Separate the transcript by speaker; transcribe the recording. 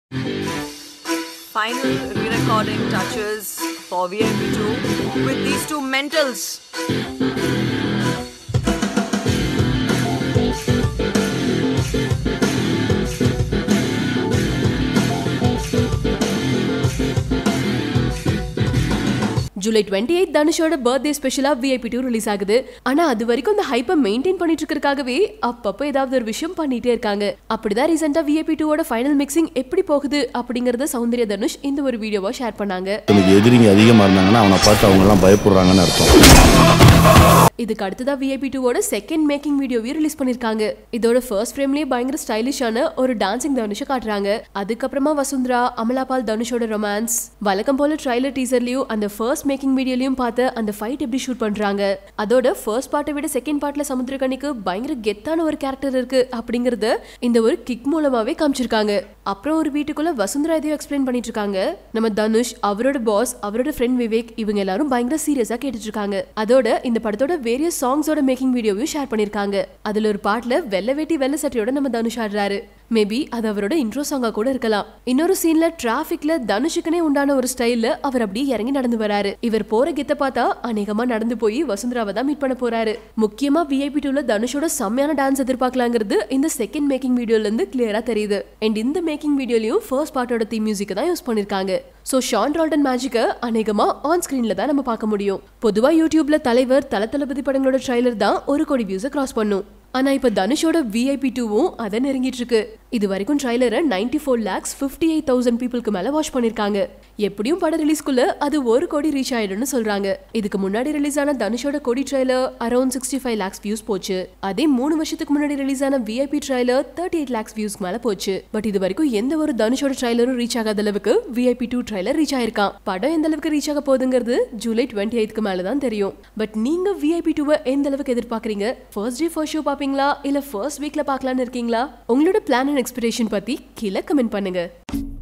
Speaker 1: Final re-recording touches for VIP2 with these two mentals.
Speaker 2: July twenty eight தனுஷோட birthday ஸ்பெஷலா VIP two release ஆகுது ஆனா அது வரைக்கும் அந்த ஹைப்பை மெயின்டைன் பண்ணிட்டு இருக்கிறதுக்காகவே அப்பப்போ ஏதாவது ஒரு விஷயம் பண்ணிட்டே இருக்காங்க அப்படிதான் ரீசெண்டா விஐபி டூவோட ஃபைனல் மிக்சிங் எப்படி போகுது அப்படிங்கறத சௌந்தர்யா தனுஷ் இந்த ஒரு வீடியோவா ஷேர் பண்ணாங்க
Speaker 3: எனக்கு எதிரிங்க அதிகமாக இருந்தாங்கன்னா அவனை பார்த்து அவங்கெல்லாம் பயப்படுறாங்கன்னு அர்த்தம்
Speaker 2: இதுக்கு அடுத்ததா விஐபி டூவோட செகண்ட் மேக்கிங் வீடியோவையும் ரிலீஸ் பண்ணிருக்காங்க இதோட ஃபர்ஸ்ட் ஃப்ரேம்லயே பயங்கர ஸ்டைலிஷான ஒரு டான்சிங் தனுஷை காட்டுறாங்க அதுக்கப்புறமா வசுந்தரா அமலாபால் தனுஷோட ரொமான்ஸ் வழக்கம் போல ட்ரைலர் டீசர்லயும் அந்த ஃபர்ஸ்ட் மேக்கிங் வீடியோலயும் பார்த்து அந்த ஃபைட் எப்படி ஷூட் பண்றாங்க அதோட ஃபர்ஸ்ட் பார்ட்டை விட செகண்ட் பார்ட்ல சமுத்திரகனிக்கு பயங்கர கெத்தான ஒரு கேரக்டர் இருக்கு அப்படிங்கறத இந்த ஒரு கிக் மூலமாவே காமிச்சிருக்காங்க அப்புறம் ஒரு வீட்டுக்குள்ள வசுந்தரா எதையோ எக்ஸ்பிளைன் பண்ணிட்டு இருக்காங்க நம்ம தனுஷ் அவரோட பாஸ் அவரோட ஃப்ரெண்ட் விவேக் இவங்க எல்லாரும் பயங்கர சீரியஸா கேட்டுட்டு இருக்காங்க அதோட இந்த படத்தோட வேரியஸ் சாங்ஸோட மேக்கிங் வீடியோவையும் ஷேர் பண்ணிருக்காங்க அதுல ஒரு பாட்டுல வெள்ளை வேட்டி வெள்ளை சட்டையோட நம்ம தனுஷ் ஆடுறாரு மேபி அது அவரோட இன்ட்ரோ சாங்கா கூட இருக்கலாம் இன்னொரு சீன்ல டிராபிக்ல தனுஷுக்குனே உண்டான ஒரு ஸ்டைல்ல அவர் அப்படியே இறங்கி நடந்து வராரு இவர் போற கெத்த பார்த்தா அநேகமா நடந்து போய் வசுந்தராவை தான் மீட் பண்ண போறாரு முக்கியமா விஐபி டூல தனுஷோட செம்மையான டான்ஸ் எதிர்பார்க்கலாங்கிறது இந்த செகண்ட் மேக்கிங் வீடியோல இருந்து கிளியரா தெரியுது அண்ட் இந்த மேக்கிங் வீடியோலயும் ஃபர்ஸ்ட் பார்ட்டோட தீம் மியூசிக் தான் யூஸ் பண்ணிருக்காங்க சோ ஷான் ரால்டன் மேஜிக்கை அநேகமா ஆன் ஸ்கிரீன்ல தான் நம்ம பார்க்க முடியும் பொதுவா யூடியூப்ல தலைவர் தல தளபதி படங்களோட ட்ரைலர் தான் ஒரு கோடி வியூஸை கிராஸ் பண்ணும் ஆனா இப்ப தனுஷோட விஐபி டூவும் அதை நெருங்கிட்டு இருக்கு இது வரைக்கும் ட்ரைலரை ninety four lakhs fifty eight thousand பீப்புளுக்கு மேல வாட்ச் பண்ணிருக்காங்க எப்படியும் படம் ரிலீஸ்க்குள்ள அது ஒரு கோடி ரீச் ஆயிடும்னு சொல்றாங்க இதுக்கு முன்னாடி ரிலீஸ் ஆன தனுஷோட Kodi trailer around sixty five lakhs views போச்சு அதே மூணு வருஷத்துக்கு முன்னாடி ரிலீஸ் ஆன VIP trailer thirty eight lakhs views மேல போச்சு பட் இது வரைக்கும் எந்த ஒரு தனுஷோட ட்ரைலரும் ரீச் ஆகாத அளவுக்கு விஐபி டூ ட்ரைலர் ரீச் ஆயிருக்கான் படம் எந்த அளவுக்கு ரீச் ஆக போகுதுங்கிறது ஜூலை டுவெண்ட்டி எயிட்க்கு மேல தான் தெரியும் பட் நீங்க விஐபி டூவை எந்த அளவுக்கு எதிர்பார்க்கறீங்க ஃபர்ஸ்ட் டே ஃபர்ஸ்ட் ஷோ பாப்பீங்களா இல்ல ஃபர்ஸ்ட் வீக்ல பார்க்கலாம்னு இருக்கீங்களா உங்களோட பிளான் அண்ட் எக்ஸ்பெக்டேஷன் பத்தி கீழே கமெண்ட் பண்ணுங்க